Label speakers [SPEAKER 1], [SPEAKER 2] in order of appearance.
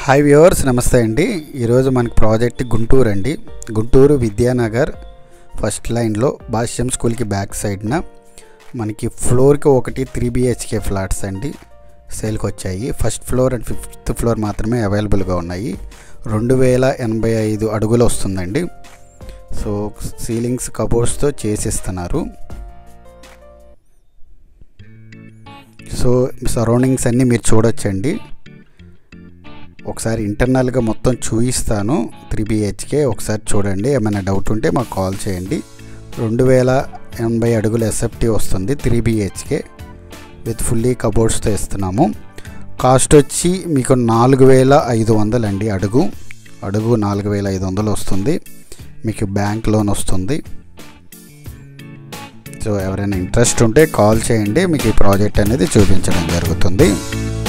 [SPEAKER 1] hi viewers నమస్తే అండి ఈరోజు మనకి ప్రాజెక్ట్ గుంటూరు అండి గుంటూరు విద్యానగర్ ఫస్ట్ లైన్లో భాష్యం స్కూల్కి బ్యాక్ సైడ్న మనకి ఫ్లోర్కి ఒకటి త్రీ బిహెచ్కే ఫ్లాట్స్ అండి సేల్కి వచ్చాయి first floor and fifth floor మాత్రమే అవైలబుల్గా ఉన్నాయి రెండు వేల ఎనభై ఐదు అడుగులు వస్తుందండి సో సీలింగ్స్ కబోర్డ్స్తో చేసిస్తున్నారు సో సరౌండింగ్స్ అన్నీ మీరు చూడొచ్చండి ఒకసారి ఇంటర్నల్గా మొత్తం చూపిస్తాను త్రీ బిహెచ్కే ఒకసారి చూడండి ఏమైనా డౌట్ ఉంటే మాకు కాల్ చేయండి రెండు వేల ఎనభై అడుగుల ఎస్ఎఫ్టీ వస్తుంది త్రీ బిహెచ్కే విత్ ఫుల్లీ కబోర్డ్స్తో ఇస్తున్నాము కాస్ట్ వచ్చి మీకు నాలుగు వేల ఐదు వందలు అండి అడుగు అడుగు నాలుగు వేల ఐదు వందలు వస్తుంది మీకు బ్యాంక్ లోన్ వస్తుంది సో ఎవరైనా ఇంట్రెస్ట్ ఉంటే కాల్ చేయండి మీకు ఈ ప్రాజెక్ట్ అనేది చూపించడం జరుగుతుంది